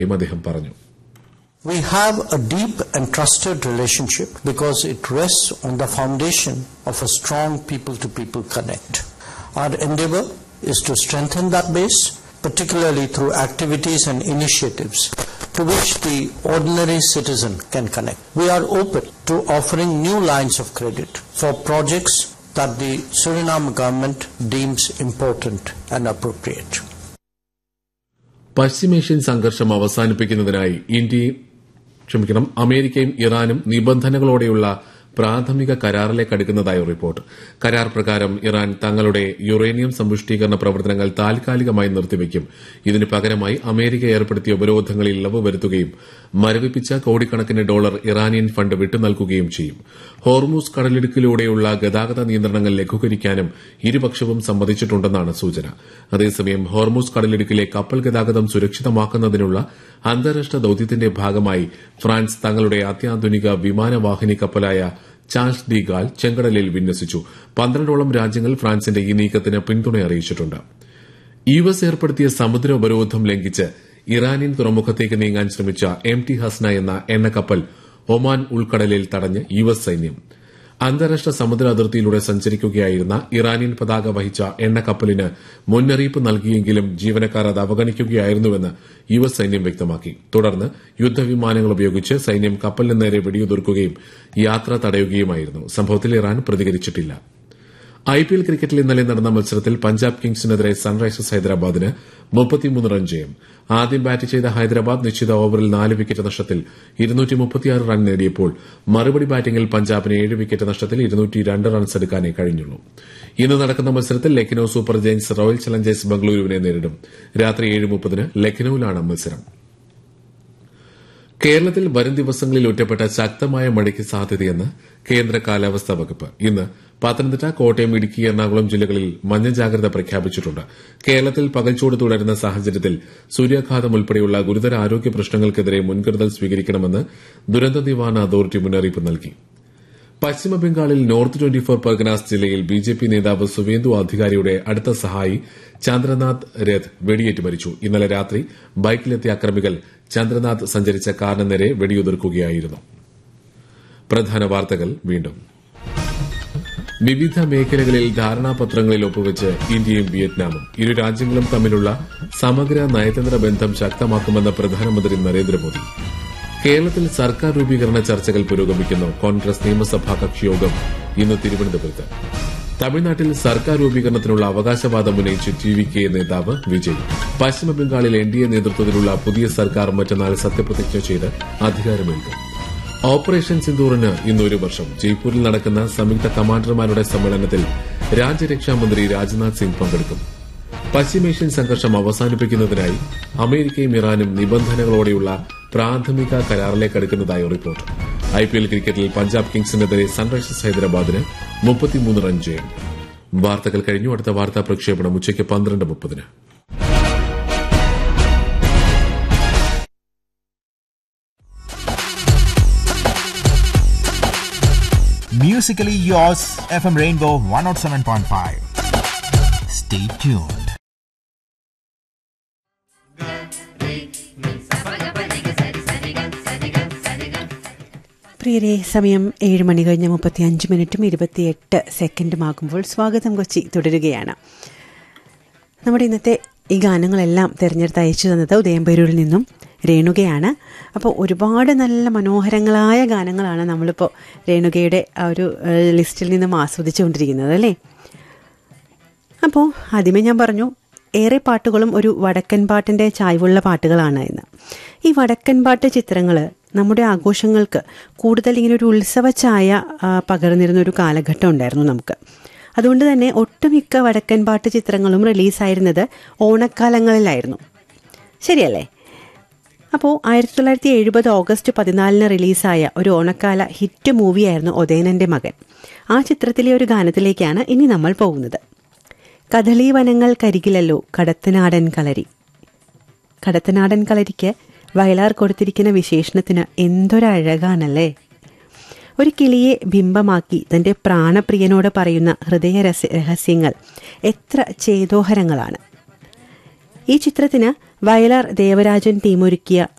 അദ്ദേഹം പറഞ്ഞു We have a deep and trusted relationship because it rests on the foundation of a strong people to people connect. Our endeavor is to strengthen that base, particularly through activities and initiatives to which the ordinary citizen can connect. We are open to offering new lines of credit for projects that the Suriname government deems important and appropriate. പശ്ചിമേഷ്യൻ സംഘർഷം അവസാനിപ്പിക്കുന്നതിനായി ഇന്ത്യയും ക്ഷമിക്കണം അമേരിക്കയും ഇറാനും നിബന്ധനകളോടെയുള്ള പ്രാഥമിക കരാറിലേക്ക് അടുക്കുന്നതായി report കരാർ പ്രകാരം Iran തങ്ങളുടെ യുറേനിയം സമ്പുഷ്ടീകരണ പ്രവർത്തനങ്ങൾ താൽക്കാലികമായി നിർത്തിവെക്കും ഇതിന് പകരമായി അമേരിക്ക ഏർപ്പെടുത്തിയ ഉപരോധങ്ങളിൽ ഇളവ് വരുത്തുകയും മരവിപ്പിച്ച കോടിക്കണക്കിന് ഡോളർ ഇറാനിയൻ ഫണ്ട് വിട്ടുനൽകുകയും ചെയ്യും ഹോർമൂസ് കടലിടുക്കിലൂടെയുള്ള ഗതാഗത നിയന്ത്രണങ്ങൾ ലഘൂകരിക്കാനും ഇരുപക്ഷവും സമ്മതിച്ചിട്ടുണ്ടെന്നാണ് സൂചന അതേസമയം ഹോർമൂസ് കടലിടുക്കിലെ കപ്പൽ ഗതാഗതം സുരക്ഷിതമാക്കുന്നതിനുള്ള അന്താരാഷ്ട്ര ദൌത്യത്തിന്റെ ഭാഗമായി ഫ്രാൻസ് തങ്ങളുടെ അത്യാധുനിക വിമാനവാഹിനി കപ്പലായ ചാൾസ് ഡി ഗാൽ ചെങ്കടലിൽ വിന്യസിച്ചു പന്ത്രണ്ടോളം രാജ്യങ്ങൾ ഫ്രാൻസിന്റെ ഈ നീക്കത്തിന് പിന്തുണ അറിയിച്ചിട്ടുണ്ട് യു എസ് ഏർപ്പെടുത്തിയ സമുദ്ര ഉപരോധം ലംഘിച്ച് ഇറാനിയൻ തുറമുഖത്തേക്ക് നീങ്ങാൻ ശ്രമിച്ച എം ടി ഹസ്ന എന്ന എണ്ണക്കപ്പൽ ഒമാൻ ഉൾക്കടലിൽ തടഞ്ഞ് യു എസ് സൈന്യം അന്താരാഷ്ട്ര സമുദ്ര അതിർത്തിയിലൂടെ സഞ്ചരിക്കുകയായിരുന്ന ഇറാനിയൻ പതാക വഹിച്ച എണ്ണക്കപ്പലിന് മുന്നറിയിപ്പ് നൽകിയെങ്കിലും ജീവനക്കാർ അത് അവഗണിക്കുകയായിരുന്നുവെന്ന് യു എസ് സൈന്യം വ്യക്തമാക്കി തുടർന്ന് യുദ്ധവിമാനങ്ങൾ ഉപയോഗിച്ച് സൈന്യം കപ്പലിന് നേരെ വെടിയുതിർക്കുകയും യാത്ര തടയുകയുമായിരുന്നു സംഭവത്തിൽ ഇറാൻ പ്രതികരിച്ചിട്ടില്ല ഐപിഎൽ ക്രിക്കറ്റിൽ ഇന്നലെ നടന്ന മത്സരത്തിൽ പഞ്ചാബ് കിങ്സിനെതിരെ സൺറൈസേഴ്സ് ഹൈദരാബാദിന് മുപ്പത്തിമൂന്ന് റൺ ജയം ആദ്യം ബാറ്റ് ചെയ്ത ഹൈദരാബാദ് നിശ്ചിത ഓവറിൽ നാല് വിക്കറ്റ് നഷ്ടത്തിൽ റൺ നേടിയപ്പോൾ മറുപടി ബാറ്റിംഗിൽ പഞ്ചാബിന് ഏഴ് വിക്കറ്റ് നഷ്ടത്തിൽ റൺസ് എടുക്കാനേ കഴിഞ്ഞുള്ളൂ ഇന്ന് നടക്കുന്ന മത്സരത്തിൽ Lucknow super giants royal challengers ബംഗളൂരുവിനെ നേരിടും രാത്രി ഏഴ് മുപ്പതിന് ലക്നൌവിലാണ് മത്സരം കേരളത്തിൽ വരും ദിവസങ്ങളിൽ ഒറ്റപ്പെട്ട ശക്തമായ മഴയ്ക്ക് സാധ്യതയെന്ന് കേന്ദ്ര കാലാവസ്ഥാ വകുപ്പ് ഇന്ന് പത്തനംതിട്ട കോട്ടയം ഇടുക്കി എറണാകുളം ജില്ലകളിൽ മഞ്ഞ ജാഗ്രത പ്രഖ്യാപിച്ചിട്ടുണ്ട് കേരളത്തിൽ പകൽച്ചൂട് തുടരുന്ന സാഹചര്യത്തിൽ സൂര്യാഘാതം ഉൾപ്പെടെയുള്ള ഗുരുതര ആരോഗ്യ പ്രശ്നങ്ങൾക്കെതിരെ മുൻകരുതൽ സ്വീകരിക്കണമെന്ന് ദുരന്ത നിവാരണ അതോറിറ്റി മുന്നറിയിപ്പ് നൽകി പശ്ചിമബംഗാളിൽ നോർത്ത് ട്വന്റി ഫോർ പർഗനാസ് ജില്ലയിൽ ബി ജെ പി നേതാവ് സുവേന്ദു അധികാരിയുടെ അടുത്ത സഹായി ചന്ദ്രനാഥ് രഥ് വെടിയേറ്റ് മരിച്ചു ഇന്നലെ രാത്രി ബൈക്കിലെത്തിയ അക്രമികൾ ചന്ദ്രനാഥ് സഞ്ചരിച്ച കാറിന് നേരെ വെടിയുതിർക്കുകയായിരുന്നു പ്രധാന വാർത്തകൾ വീണ്ടും വിവിധ മേഖലകളിൽ ധാരണാപത്രങ്ങളിൽ ഒപ്പുവെച്ച് ഇന്ത്യയും വിയറ്റ്നാമും ഇരു രാജ്യങ്ങളും തമ്മിലുള്ള സമഗ്ര നയതന്ത്ര ബന്ധം ശക്തമാക്കുമെന്ന് പ്രധാനമന്ത്രി നരേന്ദ്രമോദി കേരളത്തിൽ സർക്കാർ രൂപീകരണ ചർച്ചകൾ പുരോഗമിക്കുന്നു കോൺഗ്രസ് നിയമസഭാ കക്ഷിയോഗം ഇന്ന് തിരുവനന്തപുരത്ത് തമിഴ്നാട്ടിൽ സർക്കാർ രൂപീകരണത്തിനുള്ള അവകാശവാദം ഉന്നയിച്ച് ടി വി കെ നേതാവ് വിജയ് പശ്ചിമബംഗാളിൽ എൻ ഡി എ നേതൃത്വത്തിലുള്ള പുതിയ സർക്കാർ മറ്റന്നാൾ സത്യപ്രതിജ്ഞ ചെയ്ത് അധികാരമേൽക്കും ഓപ്പറേഷൻ സിന്ദൂറിന് ഇന്ന് ഒരു വർഷം ജയ്പൂരിൽ നടക്കുന്ന സംയുക്ത കമാൻഡർമാരുടെ സമ്മേളനത്തിൽ രാജ്യരക്ഷാമന്ത്രി രാജ്നാഥ് സിംഗ് പങ്കെടുക്കും പശ്ചിമേഷ്യൻ സംഘർഷം അവസാനിപ്പിക്കുന്നതിനായി അമേരിക്കയും ഇറാനും നിബന്ധനകളോടെയുള്ള പ്രാഥമിക കരാറിലേക്ക് അടുക്കുന്നതായി റിപ്പോർട്ട് ഐപിഎൽ ക്രിക്കറ്റിൽ പഞ്ചാബ് കിങ്സിനെതിരെ സൺറൈസേഴ്സ് ഹൈദരാബാദിന് മുപ്പത്തിമൂന്ന് റൺ ജയം വാർത്തകൾ കഴിഞ്ഞു അടുത്ത വാർത്താ പ്രക്ഷേപണം ഉച്ചയ്ക്ക് പന്ത്രണ്ട് മുപ്പതിന് Musically yours, FM Rainbow 107.5. Stay tuned. പ്രിയരെ സമയം ഏഴ് മണി കഴിഞ്ഞ് മുപ്പത്തി അഞ്ച് മിനിറ്റും ഇരുപത്തിയെട്ട് സെക്കൻഡുമാകുമ്പോൾ സ്വാഗതം കൊച്ചി തുടരുകയാണ് നമ്മുടെ ഇന്നത്തെ ഈ ഗാനങ്ങളെല്ലാം തിരഞ്ഞെടുത്ത് അയച്ചു തന്നത് ഉദയംപേരൂരിൽ നിന്നും രേണുകയാണ് അപ്പോൾ ഒരുപാട് നല്ല മനോഹരങ്ങളായ ഗാനങ്ങളാണ് നമ്മളിപ്പോൾ രേണുകയുടെ ആ ഒരു ഏഹ്, ലിസ്റ്റിൽ നിന്നും ആസ്വദിച്ചുകൊണ്ടിരിക്കുന്നത് അല്ലേ അപ്പോൾ ആദ്യമേ ഞാൻ പറഞ്ഞു ഏറെ പാട്ടുകളും ഒരു വടക്കൻ പാട്ടിൻ്റെ ചായ്വുള്ള പാട്ടുകളാണ് എന്ന് ഈ വടക്കൻ പാട്ട് ചിത്രങ്ങൾ നമ്മുടെ ആഘോഷങ്ങൾക്ക് കൂടുതൽ ഇങ്ങനെ ഒരു ഉത്സവ ചായ ആ, പകർന്നിരുന്ന ഒരു കാലഘട്ടം ഉണ്ടായിരുന്നു നമുക്ക് അതുകൊണ്ട് തന്നെ ഒട്ടുമിക്ക വടക്കൻ പാട്ട് ചിത്രങ്ങളും റിലീസായിരുന്നത് ഓണക്കാലങ്ങളിലായിരുന്നു ശരിയല്ലേ അപ്പോൾ ആയിരത്തി തൊള്ളായിരത്തി എഴുപത് ഓഗസ്റ്റ് പതിനാലിന് റിലീസായ ഒരു ഓണക്കാല ഹിറ്റ് മൂവിയായിരുന്നു ഒതേനൻ്റെ മകൻ ആ ചിത്രത്തിലെ ഒരു ഗാനത്തിലേക്കാണ് ഇനി നമ്മൾ പോകുന്നത് കദളി വനങ്ങൾ കരികിലല്ലോ കടത്തനാടൻ കളരി കടത്തനാടൻ കളരിക്ക് വയലാർ കൊടുത്തിരിക്കുന്ന വിശേഷണത്തിന് എന്തൊരഴകാണല്ലേ ഒരു കിളിയെ ബിംബമാക്കി തൻ്റെ പ്രാണപ്രിയനോട് പറയുന്ന ഹൃദയ രസ രഹസ്യങ്ങൾ എത്ര ചേതോഹരങ്ങളാണ് ഈ ചിത്രത്തിന് വയലാർ ദേവരാജൻ ടീമൊരുക്കിയ